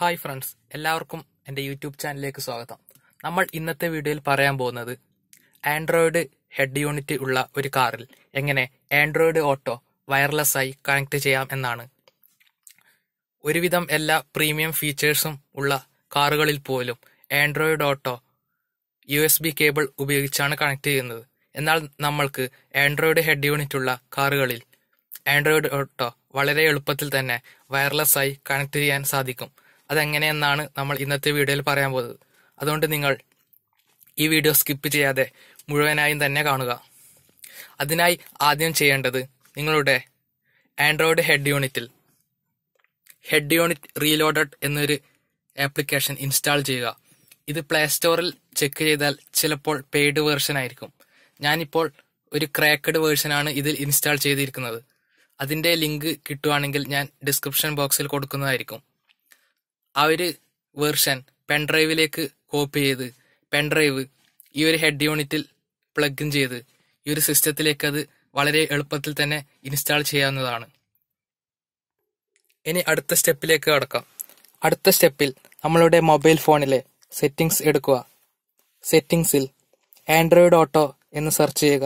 hi friends എല്ലാവർക്കും എൻ്റെ YouTube ചാനലിലേക്ക് സ്വാഗതം നമ്മൾ ഇന്നത്തെ വീഡിയോയിൽ പറയാൻ പോകുന്നത് ആൻഡ്രോയിഡ് ഹെഡ് യൂണിറ്റ് ഉള്ള ഒരു കാറിൽ എങ്ങനെ ആൻഡ്രോയിഡ് ഓട്ടോ വയർലെസ് ആയി കണക്ട് ചെയ്യാം എന്നാണ് ഒരുവിധം എല്ലാ പ്രീമിയം ഫീച്ചേഴ്സും ഉള്ള കാറുകളിൽ പോലും Android auto U S B cable ഉപയോഗിച്ചാണ് കണക്ട് ചെയ്യുന്നത് എന്നാൽ നമ്മൾക്ക് ആൻഡ്രോയിഡ് ഹെഡ് യൂണിറ്റ് ഉള്ള കാറുകളിൽ ആൻഡ്രോയിഡ് ഓട്ടോ വളരെ എളുപ്പത്തിൽ തന്നെ വയർലെസ് ആയി കണക്ട് ചെയ്യാൻ സാധിക്കും അതെങ്ങനെയെന്നാണ് നമ്മൾ ഇന്നത്തെ വീഡിയോയിൽ പറയാൻ പോകുന്നത് അതുകൊണ്ട് നിങ്ങൾ ഈ വീഡിയോ സ്കിപ്പ് ചെയ്യാതെ മുഴുവനായും തന്നെ കാണുക അതിനായി ആദ്യം ചെയ്യേണ്ടത് നിങ്ങളുടെ ആൻഡ്രോയിഡ് ഹെഡ് യൂണിറ്റിൽ ഹെഡ് യൂണിറ്റ് റീലോഡഡ് എന്നൊരു ആപ്ലിക്കേഷൻ ഇൻസ്റ്റാൾ ചെയ്യുക ഇത് പ്ലേ സ്റ്റോറിൽ ചെക്ക് ചെയ്താൽ ചിലപ്പോൾ പെയ്ഡ് വേർഷൻ ആയിരിക്കും ഞാനിപ്പോൾ ഒരു ക്രാക്കഡ് വേർഷനാണ് ഇതിൽ ഇൻസ്റ്റാൾ ചെയ്തിരിക്കുന്നത് അതിന്റെ ലിങ്ക് കിട്ടുവാണെങ്കിൽ ഞാൻ ഡിസ്ക്രിപ്ഷൻ ബോക്സിൽ കൊടുക്കുന്നതായിരിക്കും ആ ഒരു വേർഷൻ പെൻഡ്രൈവിലേക്ക് കോപ്പി ചെയ്ത് പെൻഡ്രൈവ് ഈ ഒരു ഹെഡ് യൂണിറ്റിൽ പ്ലഗ് ഇൻ ചെയ്ത് ഈ ഒരു സിസ്റ്റത്തിലേക്ക് അത് വളരെ എളുപ്പത്തിൽ തന്നെ ഇൻസ്റ്റാൾ ചെയ്യാവുന്നതാണ് ഇനി അടുത്ത സ്റ്റെപ്പിലേക്ക് കടക്കാം അടുത്ത സ്റ്റെപ്പിൽ നമ്മളുടെ മൊബൈൽ ഫോണിലെ സെറ്റിംഗ്സ് എടുക്കുക സെറ്റിംഗ്സിൽ ആൻഡ്രോയിഡ് ഓട്ടോ എന്ന് സെർച്ച് ചെയ്യുക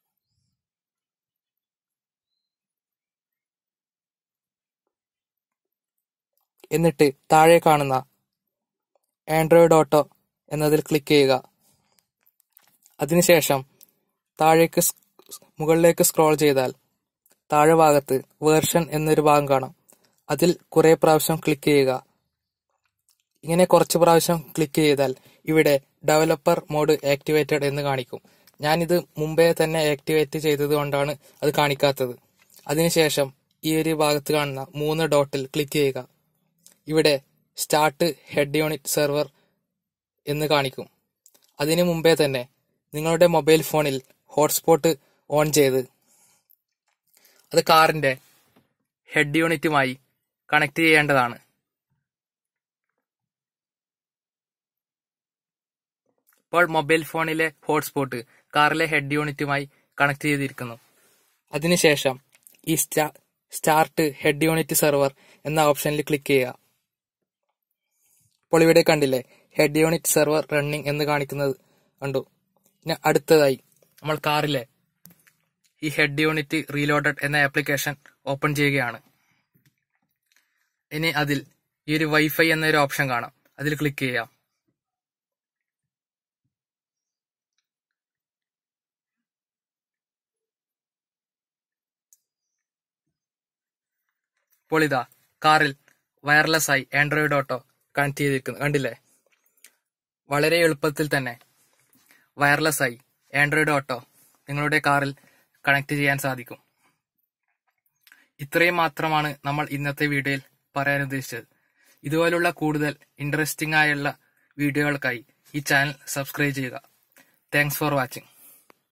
എന്നിട്ട് താഴെ കാണുന്ന ആൻഡ്രോയിഡ് ഓട്ടോ എന്നതിൽ ക്ലിക്ക് ചെയ്യുക അതിനുശേഷം താഴേക്ക് സ്- മുകളിലേക്ക് സ്ക്രോൾ ചെയ്താൽ താഴെ ഭാഗത്ത് വേർഷൻ എന്നൊരു ഭാഗം കാണാം അതിൽ കുറെ പ്രാവശ്യം ക്ലിക്ക് ചെയ്യുക ഇങ്ങനെ കുറച്ച് പ്രാവശ്യം ക്ലിക്ക് ചെയ്താൽ ഇവിടെ ഡെവലപ്പർ മോഡ് ആക്ടിവേറ്റഡ് എന്ന് കാണിക്കും ഞാനിത് മുമ്പേ തന്നെ ആക്ടിവേറ്റ് ചെയ്തത് കൊണ്ടാണ് അത് കാണിക്കാത്തത് അതിനുശേഷം ഈ ഒരു ഭാഗത്ത് കാണുന്ന മൂന്ന് ഡോട്ടിൽ ക്ലിക്ക് ചെയ്യുക ഇവിടെ സ്റ്റാർട്ട് ഹെഡ് യൂണിറ്റ് സെർവർ എന്ന് കാണിക്കും അതിനു മുമ്പേ തന്നെ നിങ്ങളുടെ മൊബൈൽ ഫോണിൽ ഹോട്ട്സ്പോട്ട് ഓൺ ചെയ്ത് അത് കാറിന്റെ ഹെഡ് യൂണിറ്റുമായി കണക്ട് ചെയ്യേണ്ടതാണ് ഇപ്പോൾ മൊബൈൽ ഫോണിലെ ഹോട്ട്സ്പോട്ട് കാറിലെ ഹെഡ് യൂണിറ്റുമായി കണക്ട് ചെയ്തിരിക്കുന്നു അതിനുശേഷം ഈ സ്റ്റാ സ്റ്റാർട്ട് ഹെഡ് യൂണിറ്റ് സെർവർ എന്ന ഓപ്ഷനിൽ ക്ലിക്ക് ചെയ്യുക ഇപ്പോൾ ഇവിടെ കണ്ടില്ലേ ഹെഡ് യൂണിറ്റ് സെർവർ റണ്ണിംഗ് എന്ന് കാണിക്കുന്നത് കണ്ടു പിന്നെ അടുത്തതായി നമ്മൾ കാറിലെ ഈ ഹെഡ് യൂണിറ്റ് റീലോഡഡ് എന്ന ആപ്ലിക്കേഷൻ ഓപ്പൺ ചെയ്യുകയാണ് ഇനി അതിൽ ഈ ഒരു വൈഫൈ എന്നൊരു ഓപ്ഷൻ കാണാം അതിൽ ക്ലിക്ക് ചെയ്യാം ഇപ്പോൾ ഇതാ കാറിൽ വയർലെസ് ആയി ആൻഡ്രോയിഡ് ഓട്ടോ കണക്ട് ചെയ്തിരിക്കുന്നു കണ്ടില്ലേ വളരെ എളുപ്പത്തിൽ തന്നെ വയർലെസ് ആയി ആൻഡ്രോയിഡ് ഓട്ടോ നിങ്ങളുടെ കാറിൽ കണക്ട് ചെയ്യാൻ സാധിക്കും ഇത്രയും മാത്രമാണ് നമ്മൾ ഇന്നത്തെ വീഡിയോയിൽ പറയാൻ ഉദ്ദേശിച്ചത് ഇതുപോലുള്ള കൂടുതൽ ഇൻട്രസ്റ്റിംഗ് ആയുള്ള വീഡിയോകൾക്കായി ഈ ചാനൽ സബ്സ്ക്രൈബ് ചെയ്യുക താങ്ക്സ് ഫോർ വാച്ചിങ്